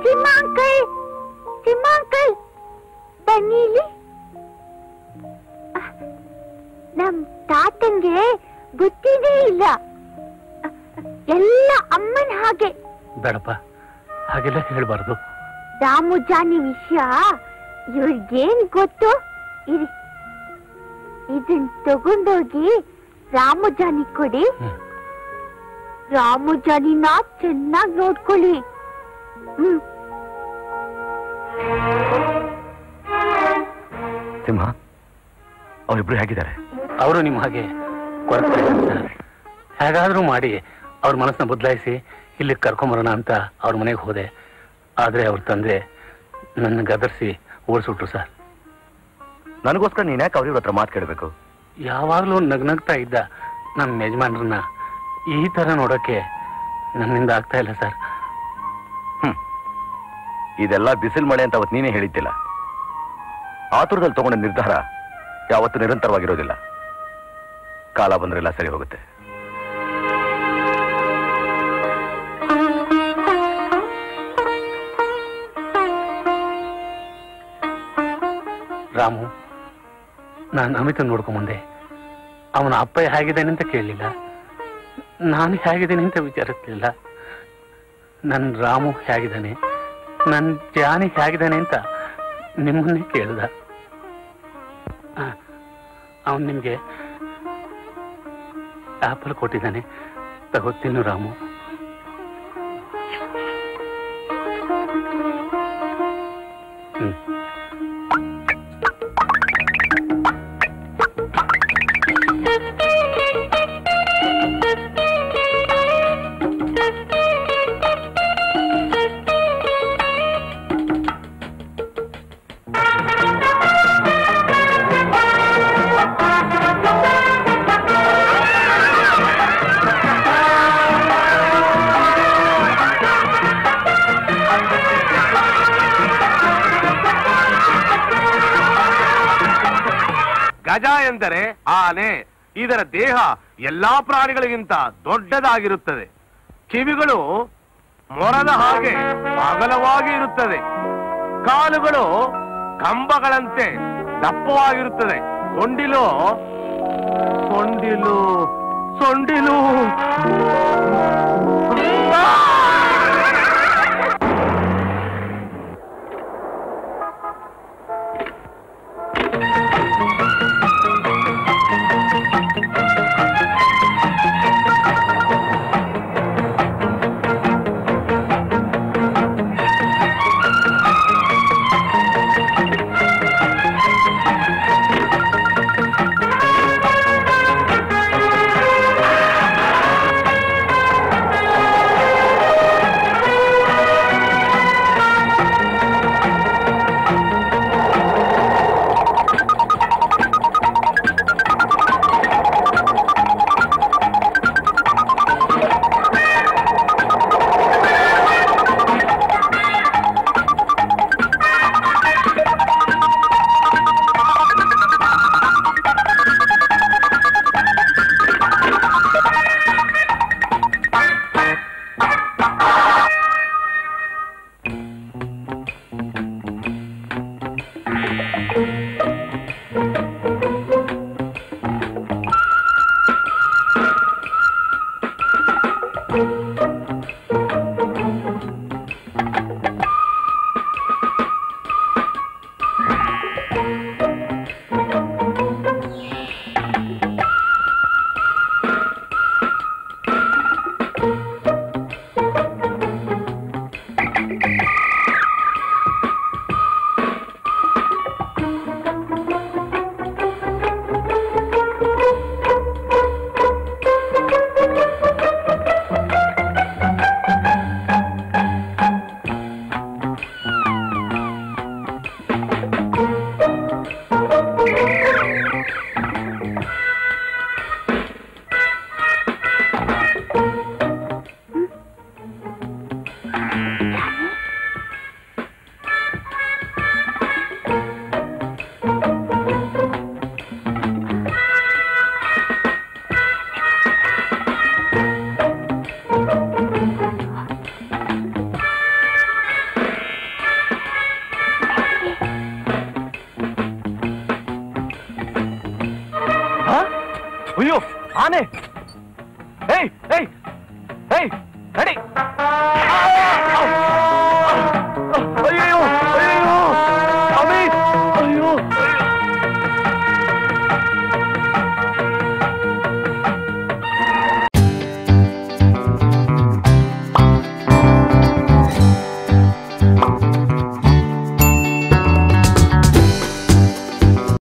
ಸಿಂಹ uncle ಸಿಂಹ uncle ಬನ್ನಿ ಇಲ್ಲಿ ಅಹ್, ನಮ್ ತಾತಂಗೆ ಬುದ್ಧಿನೇ ಇಲ್ಲ ಅಹ್, ಎಲ್ಲ ಅಮ್ಮನ ಹಾಗೆ ಬೇಡಪ್ಪ ಹಾಗೆಲ್ಲ ಹೇಳ್ಬಾರ್ದು ರಾಮು ಜಾನಿ ವಿಷಯ ಇವ್ರಿಗೇನ್ ಗೊತ್ತು ಇರಿ ಇದನ್ ತಗೊಂಡೋಗಿ ರಾಮು ಜಾನಿ ಕೊಡಿ ರಾಮು ಜಾನಿನ ಚೆನ್ನಾಗಿ ನೋಡ್ಕೊಳ್ಳಿ ಹ್ಮ್ ಸಿಂಹ ಅವರಿಬ್ರು ಹೇಗಿದ್ದಾರೆ ಅವರು ನಿಮ್ಮ ಹಾಗೆ ಕೊರತೆ ಸರ್ ಹೇಗಾದ್ರೂ ಮಾಡಿ ಅವ್ರ ಮನಸ್ಸನ್ನ ಬದಲಾಯಿಸಿ ಇಲ್ಲಿ ಕರ್ಕೊಂಬರೋಣ ಅಂತ ಅವ್ರ ಮನೆಗೆ ಹೋದೆ ಆದ್ರೆ ಅವ್ರ ತಂದೆ ನನ್ನ ಗದರ್ಸಿ ಓಡಿಸ್ಬಿಟ್ರು ಸರ್ ನನಗೋಸ್ಕರ ನೀನ್ ಯಾಕೆ ಅವ್ರಿವ್ರ ಹತ್ರ ಮಾತು ಕೇಳಬೇಕು ಯಾವಾಗಲೂ ನಗ್ನಗ್ತಾ ಇದ್ದ ನಮ್ಮ ಯಜಮಾನ್ರನ್ನ ಈ ತರ ನೋಡೋಕೆ ನನ್ನಿಂದ ಆಗ್ತಾ ಇಲ್ಲ ಸರ್ ಇದೆಲ್ಲ ಬಿಸಿಲು ಮಳೆ ಅಂತ ಅವತ್ತು ನೀನೇ ಹೇಳಿದ್ದಿಲ್ಲ ಆತುರದಲ್ಲಿ ತಗೊಂಡ ನಿರ್ಧಾರ ಯಾವತ್ತೂ ನಿರಂತರವಾಗಿರೋದಿಲ್ಲ ಕಾಲ ಬಂದ್ರೆಲ್ಲ ಸರಿ ಹೋಗುತ್ತೆ ರಾಮು ನಾನು ಅಮಿತ ನೋಡ್ಕೊಂಬಂದೆ ಅವನ ಅಪ್ಪ ಹೇಗಿದ್ದಾನೆ ಅಂತ ಕೇಳಲಿಲ್ಲ ನಾನು ಹೇಗಿದ್ದೇನೆ ಅಂತ ವಿಚಾರಿಸ್ಲಿಲ್ಲ ನನ್ನ ರಾಮು ಹೇಗಿದ್ದಾನೆ ನನ್ನ ಜಾನಿ ಹೇಗಿದ್ದಾನೆ ಅಂತ ನಿಮ್ಮನ್ನೇ ಕೇಳ್ದ ಅವನು ನಿಮಗೆ ಆಪಲ್ ಕೊಟ್ಟಿದ್ದಾನೆ ತಗೋತೀನಿ ರಾಮು ಹ್ಮ್ ಗಜ ಎಂದರೆ ಆನೆ ಇದರ ದೇಹ ಎಲ್ಲಾ ಪ್ರಾಣಿಗಳಿಗಿಂತ ದೊಡ್ಡದಾಗಿರುತ್ತದೆ ಕಿವಿಗಳು ಮೊರದ ಹಾಗೆ ಅಗಲವಾಗಿ ಇರುತ್ತದೆ ಕಾಲುಗಳು ಕಂಬಗಳಂತೆ ದಪ್ಪವಾಗಿರುತ್ತದೆ ಸೊಂಡಿಲು ಸೊಂಡಿಲು ಸೊಂಡಿಲು ಅಯ್ಯೋ ಆನೆ